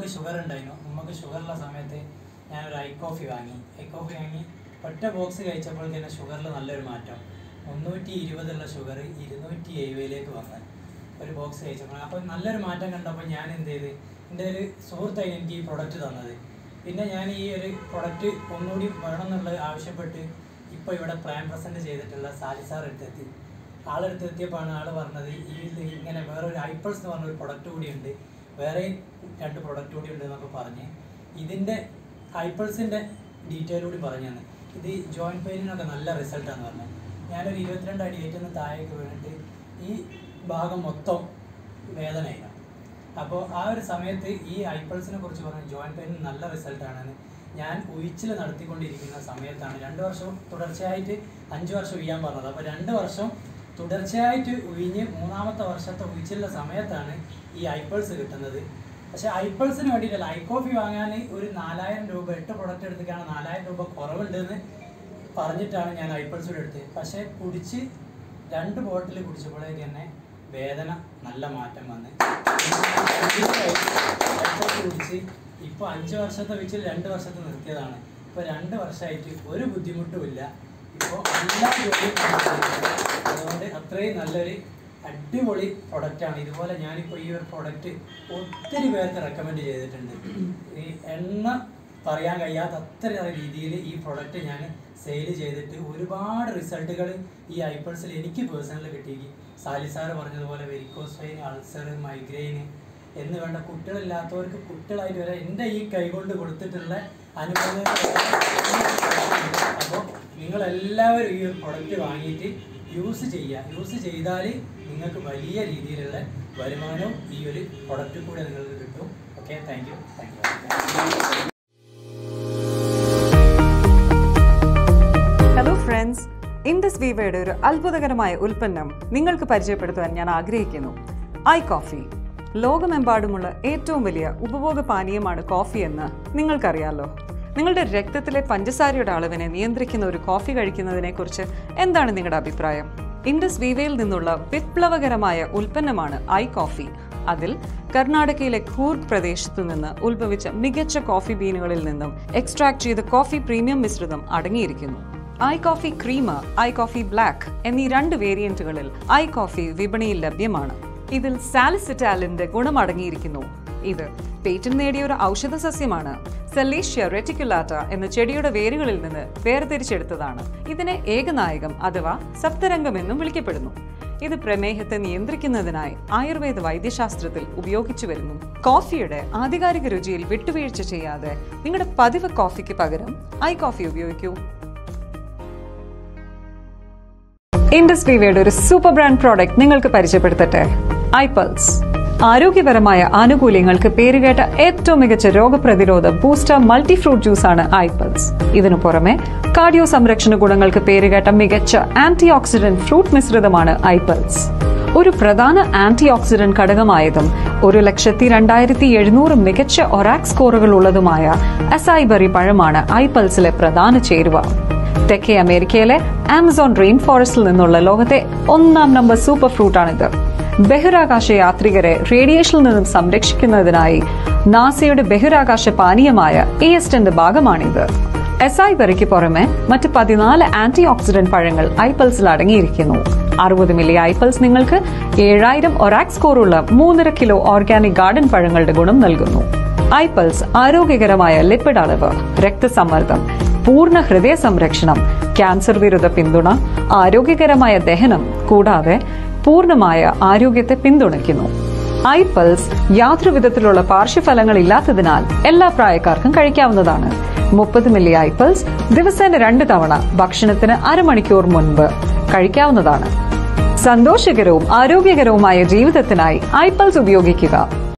ഉമ്മക്ക് ഷുഗർ ഉണ്ടായിരുന്നു ഉമ്മക്ക് ഷുഗറുള്ള സമയത്ത് ഞാനൊരു ഐ കോഫി വാങ്ങി ഐ കോഫി വാങ്ങി ഒറ്റ ബോക്സ് കഴിച്ചപ്പോൾ തന്നെ ഷുഗറിൽ നല്ലൊരു മാറ്റം മുന്നൂറ്റി ഇരുപതുള്ള ഷുഗർ ഇരുന്നൂറ്റി എഴുപതിലേക്ക് വന്ന് ഒരു ബോക്സ് കഴിച്ചപ്പോൾ അപ്പോൾ നല്ലൊരു മാറ്റം കണ്ടപ്പോൾ ഞാൻ എന്ത് ചെയ്ത് എൻ്റെ ഒരു സുഹൃത്തായി എനിക്ക് ഈ പ്രൊഡക്റ്റ് തന്നത് പിന്നെ ഞാൻ ഈ ഒരു പ്രൊഡക്റ്റ് ഒന്നുകൂടി വേണം എന്നുള്ളത് ആവശ്യപ്പെട്ട് ഇപ്പോൾ ഇവിടെ പ്ലാൻ പ്രസൻറ്റ് ചെയ്തിട്ടുള്ള സാലിസാർ എടുത്തെത്തി ആളെടുത്ത് എത്തിയപ്പോഴാണ് ആൾ പറഞ്ഞത് ഈ ഇത് ഇങ്ങനെ വേറൊരു ഐപ്പിൾസ് എന്ന് പറഞ്ഞ ഒരു പ്രൊഡക്റ്റ് കൂടി ഉണ്ട് വേറെ രണ്ട് പ്രൊഡക്റ്റ് കൂടി ഉണ്ട് എന്നൊക്കെ പറഞ്ഞ് ഇതിൻ്റെ ഐപ്പിൾസിൻ്റെ ഡീറ്റെയിൽ കൂടി പറഞ്ഞു തന്നെ ഇത് ജോയിൻറ്റ് പെയിനിനൊക്കെ നല്ല റിസൾട്ടാന്ന് പറഞ്ഞത് ഞാനൊരു ഇരുപത്തിരണ്ട് അടി ഏറ്റവും താഴേക്ക് വീണിട്ട് ഈ ഭാഗം മൊത്തം വേദനയായിരുന്നു അപ്പോൾ ആ ഒരു സമയത്ത് ഈ ഐപ്പിൾസിനെ കുറിച്ച് പറഞ്ഞ ജോയിൻറ്റ് പെയിൻ നല്ല റിസൾട്ടാണെന്ന് ഞാൻ ഉയിച്ചിൽ നടത്തിക്കൊണ്ടിരിക്കുന്ന സമയത്താണ് രണ്ട് വർഷം തുടർച്ചയായിട്ട് അഞ്ച് വർഷം ഉയ്യാൻ പറഞ്ഞത് അപ്പോൾ രണ്ട് വർഷം തുടർച്ചയായിട്ട് ഉയിഞ്ഞ് മൂന്നാമത്തെ വർഷത്തെ ഉയിച്ചിലുള്ള സമയത്താണ് ഈ ഐപ്പിൾസ് കിട്ടുന്നത് പക്ഷേ ഐപ്പിൾസിന് വേണ്ടിയിട്ടല്ല ഐ കോഫി വാങ്ങാൻ ഒരു നാലായിരം രൂപ എട്ട് പ്രൊഡക്റ്റ് എടുത്തിട്ടാണ് നാലായിരം രൂപ കുറവുണ്ടെന്ന് പറഞ്ഞിട്ടാണ് ഞാൻ ഐപ്പിൾസ് കൂടെ എടുത്തത് പക്ഷേ കുടിച്ച് രണ്ട് ബോട്ടിൽ കുടിച്ചപ്പോഴേക്ക് തന്നെ വേദന നല്ല മാറ്റം വന്ന് ഐപ്പിൾസ് കുടിച്ച് ഇപ്പോൾ അഞ്ച് വർഷത്തെ വെച്ച് രണ്ട് വർഷത്തെ നിർത്തിയതാണ് ഇപ്പോൾ രണ്ട് വർഷമായിട്ട് ഒരു ബുദ്ധിമുട്ടുമില്ല ഇപ്പോൾ എല്ലാ ജോലിയും നടക്കുന്നുണ്ട്. അതുകൊണ്ട് അത്രയും നല്ലൊരു അടിപൊളി പ്രൊഡക്റ്റാണ് ഇതുപോലെ ഞാനിപ്പോൾ ഈ ഒരു പ്രൊഡക്റ്റ് ഒത്തിരി പേർക്ക് റെക്കമെൻഡ് ചെയ്തിട്ടുണ്ട് ഈ എണ്ണ പറയാൻ കഴിയാത്ത അത്ര രീതിയിൽ ഈ പ്രൊഡക്റ്റ് ഞാൻ സെയിൽ ചെയ്തിട്ട് ഒരുപാട് റിസൾട്ടുകൾ ഈ ഐപ്പിൾസിൽ എനിക്ക് പേഴ്സണലി കിട്ടി സാലിസാറ് പറഞ്ഞതുപോലെ വെരിക്കോസ് വെയിൻ അൾസർ മൈഗ്രെയിൻ എന്ന് വേണ്ട കുട്ടികളില്ലാത്തവർക്ക് കുട്ടികളായിട്ട് വരെ എൻ്റെ ഈ കൈകൊണ്ട് കൊടുത്തിട്ടുള്ള അനുഭവങ്ങൾ അപ്പോൾ നിങ്ങളെല്ലാവരും ഈ ഒരു പ്രൊഡക്റ്റ് വാങ്ങിയിട്ട് യൂസ് ചെയ്യുക യൂസ് ചെയ്താൽ നിങ്ങൾക്ക് വലിയ രീതിയിലുള്ള വരുമാനവും ഈ ഒരു പ്രൊഡക്റ്റ് കൂടെ നിങ്ങൾക്ക് കിട്ടും okay thank you thank you hello friends Indus വീവയുടെ ഒരു അത്ഭുതകരമായ ഉൽപ്പന്നം നിങ്ങൾക്ക് പരിചയപ്പെടുത്തുവാൻ ഞാൻ ആഗ്രഹിക്കുന്നു ഐ കോഫി ലോകമെമ്പാടുമുള്ള ഏറ്റവും വലിയ ഉപഭോഗ പാനീയമാണ് കോഫി എന്ന് നിങ്ങൾക്കറിയാലോ നിങ്ങളുടെ രക്തത്തിലെ പഞ്ചസാരയുടെ അളവിനെ നിയന്ത്രിക്കുന്ന ഒരു കോഫി കഴിക്കുന്നതിനെക്കുറിച്ച് എന്താണ് നിങ്ങളുടെ അഭിപ്രായം ഇൻഡസ് വീവയിൽ നിന്നുള്ള വിപ്ലവകരമായ ഉൽപ്പന്നമാണ് ഐ കോഫി അതിൽ കർണാടകയിലെ കൂർഗ് പ്രദേശത്തു നിന്ന് ഉത്ഭവിച്ച മികച്ച കോഫി ബീനുകളിൽ നിന്നും എക്സ്ട്രാക്ട് ചെയ്ത കോഫി പ്രീമിയം മിശ്രിതം അടങ്ങിയിരിക്കുന്നു I coffee cream I coffee black എന്നീ രണ്ട് വേരിയന്റുകളിൽ ഐ കോഫി വിപണിയിൽ ലഭ്യമാണ് ഇതിൽ സാലിസിറ്റാലിന്റെ ഗുണം അടങ്ങിയിരിക്കുന്നു ഇത് പേറ്റന്റ് നേടിയ ഒരു ഔഷധ സസ്യമാണ് സെലീഷ്യ റെറ്റിക്കുലാറ്റ എന്ന ചെടിയുടെ വേരുകളിൽ നിന്ന് വേർതിരിച്ചെടുത്തതാണ് ഇതിനെ ഏകനായകം അഥവാ സപ്തരംഗം എന്നും വിളിക്കപ്പെടുന്നു ഇത് പ്രമേഹത്തെ നിയന്ത്രിക്കുന്നതിനായി ആയുർവേദ വൈദ്യശാസ്ത്രത്തിൽ ഉപയോഗിച്ചു വരുന്നു കോഫിയുടെ ആധികാരിക രുചിയിൽ വിട്ടുവീഴ്ച ചെയ്യാതെ നിങ്ങളുടെ പതിവ് കോഫിക്ക് പകരം ഐ കോഫി ഉപയോഗിക്കൂ ഇൻഡസ് വിവയുടെ ഒരു സൂപ്പർ ബ്രാൻഡ് പ്രോഡക്റ്റ് നിങ്ങൾക്ക് പരിചയപ്പെടുത്തട്ടെ ഐപൾസ് ആരോഗ്യപരമായ ആനുകൂല്യങ്ങൾക്ക് പേരുകേട്ട ഏറ്റവും മികച്ച രോഗപ്രതിരോധ ബൂസ്റ്റർ മൾട്ടി ഫ്രൂട്ട് ജ്യൂസാണ് ഐപൾസ് ഇതിനു പുറമെ കാർഡിയോ സംരക്ഷണ ഗുണങ്ങൾക്ക് പേരുകേട്ട മികച്ച ആന്റി ഓക്സിഡന്റ് ഫ്രൂട്ട് മിശ്രിതമാണ് ഐപൾസ് ഒരു പ്രധാന ആന്റി ഓക്സിഡന്റ് ഘടകമായതും ഒരു ലക്ഷത്തി രണ്ടായിരത്തി എഴുന്നൂറ് മികച്ച ഒറാക് സ്കോറുകൾ ഉള്ളതുമായ അസൈബറി പഴമാണ് ഐപൾസിലെ പ്രധാന ചേരുവ തെക്കേ അമേരിക്കയിലെ ആമസോൺ റെയിൻ ഫോറസ്റ്റിൽ നിന്നുള്ള ലോകത്തെ ഒന്നാം നമ്പർ സൂപ്പർ ഫ്രൂട്ടാണിത് ബഹിരാകാശ യാത്രികരെ റേഡിയേഷനിൽ നിന്നും സംരക്ഷിക്കുന്നതിനായി നാസയുടെ ബഹിരാകാശ പാനീയമായ ഇഎസ്റ്റിന്റെ ഭാഗമാണിത് എസൈബറിക്ക് പുറമെ മറ്റ് പതിനാല് ആന്റി ഓക്സിഡന്റ് പഴങ്ങൾ ഐപ്പൽസിൽ അടങ്ങിയിരിക്കുന്നു അറുപത് മില്ലി ഐപ്പൽസ് നിങ്ങൾക്ക് ഏഴായിരം ഒറാക് സ്കോറുള്ള മൂന്നര കിലോ ഓർഗാനിക് ഗാർഡൻ പഴങ്ങളുടെ ഗുണം നൽകുന്നു ഐപ്പൽസ് ആരോഗ്യകരമായ ലിപ്പിഡ് അളവ് രക്തസമ്മർദ്ദം പൂർണ്ണ ഹൃദയ സംരക്ഷണം ക്യാൻസർ വിരുദ്ധ പിന്തുണ ആരോഗ്യകരമായ ദഹനം കൂടാതെ പൂർണ്ണമായ ആരോഗ്യത്തെ പിന്തുണയ്ക്കുന്നു ഐപ്പൽസ് യാതൊരു വിധത്തിലുള്ള പാർശ്വഫലങ്ങൾ ഇല്ലാത്തതിനാൽ എല്ലാ പ്രായക്കാർക്കും കഴിക്കാവുന്നതാണ് മുപ്പത് മില്ലി ഐപ്പൽസ് ദിവസേന രണ്ട് തവണ ഭക്ഷണത്തിന് അരമണിക്കൂർ മുൻപ് കഴിക്കാവുന്നതാണ് സന്തോഷകരവും ആരോഗ്യകരവുമായ ജീവിതത്തിനായി ഐപ്പൽസ് ഉപയോഗിക്കുക